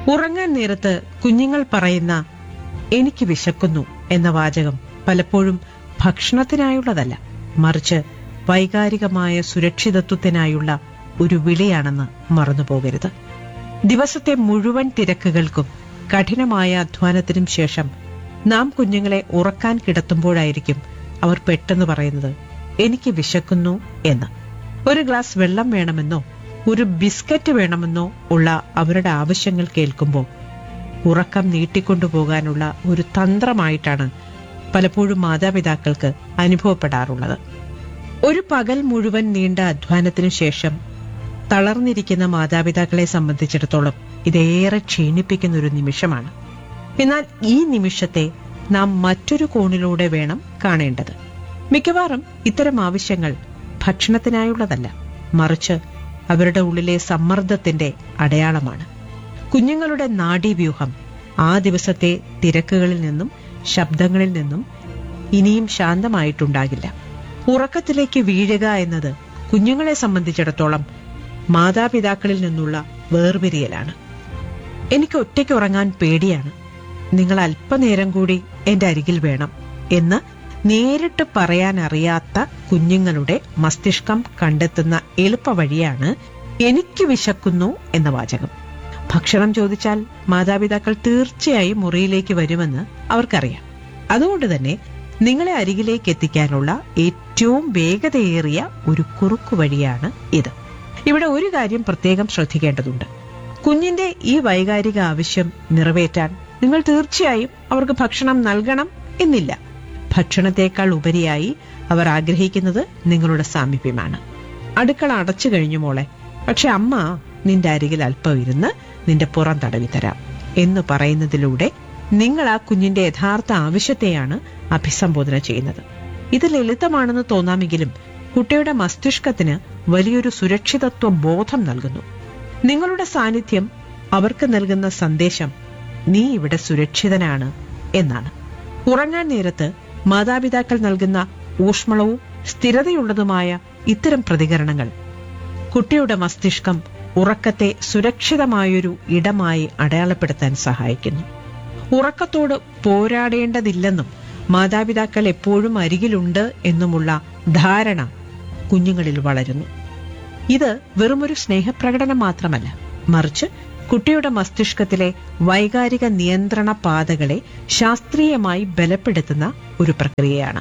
ഉറങ്ങാൻ നേരത്ത് കുഞ്ഞുങ്ങൾ പറയുന്ന എനിക്ക് വിശക്കുന്നു എന്ന വാചകം പലപ്പോഴും ഭക്ഷണത്തിനായുള്ളതല്ല മറിച്ച് വൈകാരികമായ സുരക്ഷിതത്വത്തിനായുള്ള ഒരു വിളിയാണെന്ന് മറന്നുപോകരുത് ദിവസത്തെ മുഴുവൻ തിരക്കുകൾക്കും കഠിനമായ അധ്വാനത്തിനും ശേഷം നാം കുഞ്ഞുങ്ങളെ ഉറക്കാൻ കിടത്തുമ്പോഴായിരിക്കും അവർ പെട്ടെന്ന് പറയുന്നത് എനിക്ക് വിശക്കുന്നു എന്ന് ഒരു ഗ്ലാസ് വെള്ളം വേണമെന്നോ ഒരു ബിസ്ക്കറ്റ് വേണമെന്നോ ഉള്ള അവരുടെ ആവശ്യങ്ങൾ കേൾക്കുമ്പോൾ ഉറക്കം നീട്ടിക്കൊണ്ടുപോകാനുള്ള ഒരു തന്ത്രമായിട്ടാണ് പലപ്പോഴും മാതാപിതാക്കൾക്ക് അനുഭവപ്പെടാറുള്ളത് ഒരു പകൽ മുഴുവൻ നീണ്ട അധ്വാനത്തിനു ശേഷം തളർന്നിരിക്കുന്ന മാതാപിതാക്കളെ സംബന്ധിച്ചിടത്തോളം ഇതേറെ ക്ഷീണിപ്പിക്കുന്ന ഒരു നിമിഷമാണ് എന്നാൽ ഈ നിമിഷത്തെ നാം മറ്റൊരു കോണിലൂടെ വേണം കാണേണ്ടത് മിക്കവാറും ഇത്തരം ആവശ്യങ്ങൾ ഭക്ഷണത്തിനായുള്ളതല്ല മറിച്ച് അവരുടെ ഉള്ളിലെ സമ്മർദ്ദത്തിന്റെ അടയാളമാണ് കുഞ്ഞുങ്ങളുടെ നാഡീവ്യൂഹം ആ ദിവസത്തെ തിരക്കുകളിൽ നിന്നും ശബ്ദങ്ങളിൽ നിന്നും ഇനിയും ശാന്തമായിട്ടുണ്ടാകില്ല ഉറക്കത്തിലേക്ക് വീഴുക എന്നത് കുഞ്ഞുങ്ങളെ സംബന്ധിച്ചിടത്തോളം മാതാപിതാക്കളിൽ നിന്നുള്ള വേർപിരിയലാണ് എനിക്ക് ഒറ്റയ്ക്ക് ഉറങ്ങാൻ പേടിയാണ് നിങ്ങൾ അല്പനേരം കൂടി എന്റെ അരികിൽ വേണം എന്ന് നേരിട്ട് പറയാൻ അറിയാത്ത കുഞ്ഞുങ്ങളുടെ മസ്തിഷ്കം കണ്ടെത്തുന്ന എളുപ്പ വഴിയാണ് എനിക്ക് വിശക്കുന്നു എന്ന വാചകം ഭക്ഷണം ചോദിച്ചാൽ മാതാപിതാക്കൾ തീർച്ചയായും മുറിയിലേക്ക് വരുമെന്ന് അവർക്കറിയാം അതുകൊണ്ട് തന്നെ നിങ്ങളെ അരികിലേക്ക് എത്തിക്കാനുള്ള ഏറ്റവും വേഗതയേറിയ ഒരു കുറുക്കു വഴിയാണ് ഇത് ഇവിടെ ഒരു കാര്യം പ്രത്യേകം ശ്രദ്ധിക്കേണ്ടതുണ്ട് കുഞ്ഞിന്റെ ഈ വൈകാരിക ആവശ്യം നിറവേറ്റാൻ നിങ്ങൾ തീർച്ചയായും അവർക്ക് ഭക്ഷണം നൽകണം എന്നില്ല ഭക്ഷണത്തെക്കാൾ ഉപരിയായി അവർ ആഗ്രഹിക്കുന്നത് നിങ്ങളുടെ സാമീപ്യമാണ് അടുക്കള അടച്ചു കഴിഞ്ഞു മോളെ പക്ഷെ അമ്മ നിന്റെ അരികിൽ അല്പം ഇരുന്ന് നിന്റെ പുറം തടവി തരാം എന്ന് പറയുന്നതിലൂടെ നിങ്ങൾ ആ കുഞ്ഞിന്റെ യഥാർത്ഥ ആവശ്യത്തെയാണ് അഭിസംബോധന ചെയ്യുന്നത് ഇത് ലളിതമാണെന്ന് തോന്നാമെങ്കിലും കുട്ടിയുടെ മസ്തിഷ്കത്തിന് വലിയൊരു സുരക്ഷിതത്വ ബോധം നൽകുന്നു നിങ്ങളുടെ സാന്നിധ്യം അവർക്ക് നൽകുന്ന സന്ദേശം നീ ഇവിടെ സുരക്ഷിതനാണ് എന്നാണ് ഉറങ്ങാൻ നേരത്ത് മാതാപിതാക്കൾ നൽകുന്ന ഊഷ്മളവും സ്ഥിരതയുള്ളതുമായ ഇത്തരം പ്രതികരണങ്ങൾ കുട്ടിയുടെ മസ്തിഷ്കം ഉറക്കത്തെ സുരക്ഷിതമായൊരു ഇടമായി അടയാളപ്പെടുത്താൻ സഹായിക്കുന്നു ഉറക്കത്തോട് പോരാടേണ്ടതില്ലെന്നും മാതാപിതാക്കൾ എപ്പോഴും അരികിലുണ്ട് എന്നുമുള്ള ധാരണ കുഞ്ഞുങ്ങളിൽ വളരുന്നു ഇത് വെറുമൊരു സ്നേഹപ്രകടനം മാത്രമല്ല മറിച്ച് കുട്ടിയുടെ മസ്തിഷ്കത്തിലെ വൈകാരിക നിയന്ത്രണ പാതകളെ ശാസ്ത്രീയമായി ബലപ്പെടുത്തുന്ന ഒരു പ്രക്രിയയാണ്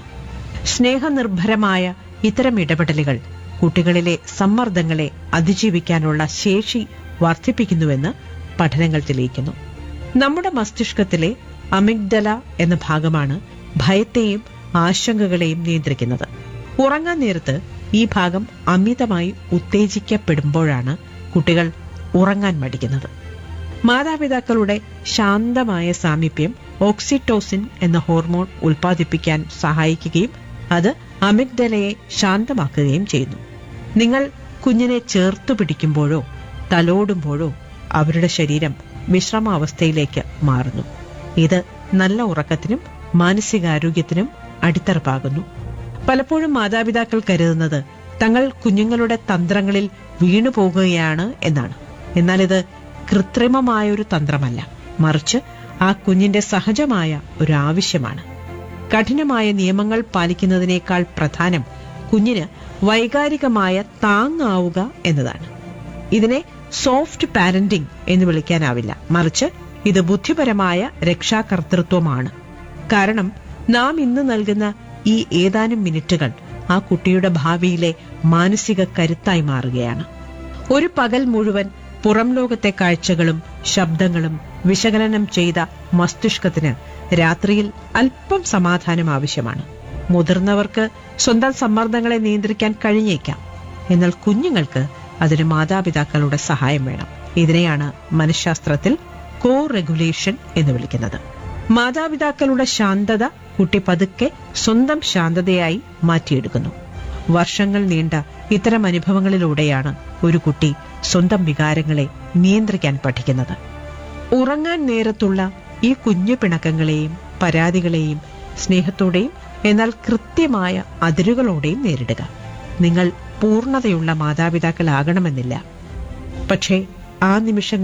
സ്നേഹനിർഭരമായ ഇത്തരം ഇടപെടലുകൾ കുട്ടികളിലെ സമ്മർദ്ദങ്ങളെ അതിജീവിക്കാനുള്ള ശേഷി വർദ്ധിപ്പിക്കുന്നുവെന്ന് പഠനങ്ങൾ തെളിയിക്കുന്നു നമ്മുടെ മസ്തിഷ്കത്തിലെ അമിഗ്ഡല എന്ന ഭാഗമാണ് ഭയത്തെയും ആശങ്കകളെയും നിയന്ത്രിക്കുന്നത് ഉറങ്ങാൻ നേരത്ത് ഈ ഭാഗം അമിതമായി ഉത്തേജിക്കപ്പെടുമ്പോഴാണ് കുട്ടികൾ ഉറങ്ങാൻ മടിക്കുന്നത് മാതാപിതാക്കളുടെ ശാന്തമായ സാമീപ്യം ഓക്സിറ്റോസിൻ എന്ന ഹോർമോൺ ഉൽപ്പാദിപ്പിക്കാൻ സഹായിക്കുകയും അത് അമിഗ്ഡലയെ ശാന്തമാക്കുകയും ചെയ്യുന്നു നിങ്ങൾ കുഞ്ഞിനെ ചേർത്തു പിടിക്കുമ്പോഴോ തലോടുമ്പോഴോ അവരുടെ ശരീരം വിശ്രമാവസ്ഥയിലേക്ക് മാറുന്നു ഇത് നല്ല ഉറക്കത്തിനും മാനസികാരോഗ്യത്തിനും അടിത്തറപ്പാകുന്നു പലപ്പോഴും മാതാപിതാക്കൾ കരുതുന്നത് തങ്ങൾ കുഞ്ഞുങ്ങളുടെ തന്ത്രങ്ങളിൽ വീണുപോകുകയാണ് എന്നാണ് എന്നാൽ ഇത് കൃത്രിമമായ ഒരു തന്ത്രമല്ല മറിച്ച് ആ കുഞ്ഞിന്റെ സഹജമായ ഒരു ആവശ്യമാണ് കഠിനമായ നിയമങ്ങൾ പാലിക്കുന്നതിനേക്കാൾ പ്രധാനം കുഞ്ഞിന് വൈകാരികമായ താങ്ങാവുക എന്നതാണ് ഇതിനെ സോഫ്റ്റ് പാരന്റിംഗ് എന്ന് വിളിക്കാനാവില്ല മറിച്ച് ഇത് ബുദ്ധിപരമായ രക്ഷാകർതൃത്വമാണ് കാരണം നാം ഇന്ന് നൽകുന്ന ഈ ഏതാനും മിനിറ്റുകൾ ആ കുട്ടിയുടെ ഭാവിയിലെ മാനസിക കരുത്തായി മാറുകയാണ് ഒരു പകൽ മുഴുവൻ പുറം ലോകത്തെ കാഴ്ചകളും ശബ്ദങ്ങളും വിശകലനം ചെയ്ത മസ്തിഷ്കത്തിന് രാത്രിയിൽ അല്പം സമാധാനം ആവശ്യമാണ് മുതിർന്നവർക്ക് സ്വന്തം സമ്മർദ്ദങ്ങളെ നിയന്ത്രിക്കാൻ കഴിഞ്ഞേക്കാം എന്നാൽ കുഞ്ഞുങ്ങൾക്ക് അതിന് മാതാപിതാക്കളുടെ സഹായം വേണം ഇതിനെയാണ് മനഃശാസ്ത്രത്തിൽ കോ റെഗുലേഷൻ എന്ന് വിളിക്കുന്നത് മാതാപിതാക്കളുടെ ശാന്തത കുട്ടി പതുക്കെ സ്വന്തം ശാന്തതയായി മാറ്റിയെടുക്കുന്നു വർഷങ്ങൾ നീണ്ട ഇത്തരം അനുഭവങ്ങളിലൂടെയാണ് ഒരു കുട്ടി സ്വന്തം വികാരങ്ങളെ നിയന്ത്രിക്കാൻ പഠിക്കുന്നത് ഉറങ്ങാൻ നേരത്തുള്ള ഈ കുഞ്ഞു പിണക്കങ്ങളെയും പരാതികളെയും സ്നേഹത്തോടെയും എന്നാൽ കൃത്യമായ അതിരുകളോടെയും നേരിടുക നിങ്ങൾ പൂർണ്ണതയുള്ള മാതാപിതാക്കളാകണമെന്നില്ല പക്ഷേ ആ നിമിഷങ്ങളിൽ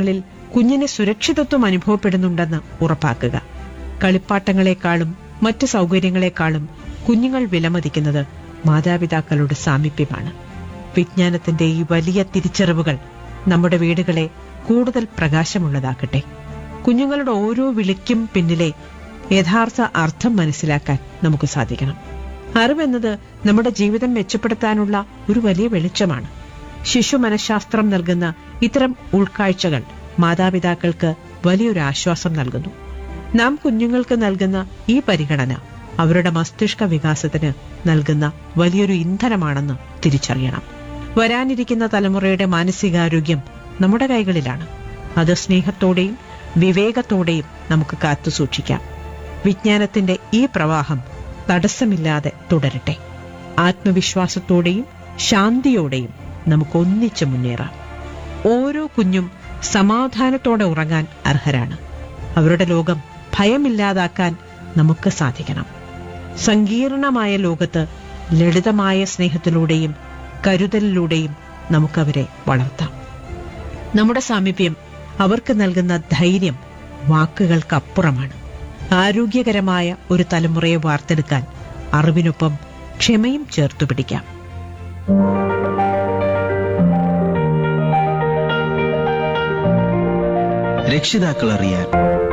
കുഞ്ഞിന് സുരക്ഷിതത്വം അനുഭവപ്പെടുന്നുണ്ടെന്ന് ഉറപ്പാക്കുക കളിപ്പാട്ടങ്ങളെക്കാളും മറ്റു സൗകര്യങ്ങളെക്കാളും കുഞ്ഞുങ്ങൾ വിലമതിക്കുന്നത് മാതാപിതാക്കളുടെ സാമീപ്യമാണ് വിജ്ഞാനത്തിന്റെ ഈ വലിയ തിരിച്ചറിവുകൾ നമ്മുടെ വീടുകളെ കൂടുതൽ പ്രകാശമുള്ളതാക്കട്ടെ കുഞ്ഞുങ്ങളുടെ ഓരോ വിളിക്കും പിന്നിലെ യഥാർത്ഥ അർത്ഥം മനസ്സിലാക്കാൻ നമുക്ക് സാധിക്കണം അറിവെന്നത് നമ്മുടെ ജീവിതം മെച്ചപ്പെടുത്താനുള്ള ഒരു വലിയ വെളിച്ചമാണ് ശിശു മനഃശാസ്ത്രം നൽകുന്ന ഇത്തരം ഉൾക്കാഴ്ചകൾ മാതാപിതാക്കൾക്ക് വലിയൊരു ആശ്വാസം നൽകുന്നു നാം കുഞ്ഞുങ്ങൾക്ക് നൽകുന്ന ഈ പരിഗണന അവരുടെ മസ്തിഷ്ക വികാസത്തിന് നൽകുന്ന വലിയൊരു ഇന്ധനമാണെന്ന് തിരിച്ചറിയണം വരാനിരിക്കുന്ന തലമുറയുടെ മാനസികാരോഗ്യം നമ്മുടെ കൈകളിലാണ് അത് സ്നേഹത്തോടെയും വിവേകത്തോടെയും നമുക്ക് കാത്തു സൂക്ഷിക്കാം വിജ്ഞാനത്തിന്റെ ഈ പ്രവാഹം തടസ്സമില്ലാതെ തുടരട്ടെ ആത്മവിശ്വാസത്തോടെയും ശാന്തിയോടെയും നമുക്ക് ഒന്നിച്ച് മുന്നേറാം ഓരോ കുഞ്ഞും സമാധാനത്തോടെ ഉറങ്ങാൻ അർഹരാണ് അവരുടെ ലോകം ഭയമില്ലാതാക്കാൻ നമുക്ക് സാധിക്കണം സങ്കീർണമായ ലോകത്ത് ലളിതമായ സ്നേഹത്തിലൂടെയും കരുതലിലൂടെയും നമുക്കവരെ വളർത്താം നമ്മുടെ സാമീപ്യം അവർക്ക് നൽകുന്ന ധൈര്യം വാക്കുകൾക്കപ്പുറമാണ് ആരോഗ്യകരമായ ഒരു തലമുറയെ വാർത്തെടുക്കാൻ അറിവിനൊപ്പം ക്ഷമയും ചേർത്തു പിടിക്കാം രക്ഷിതാക്കൾ അറിയാൻ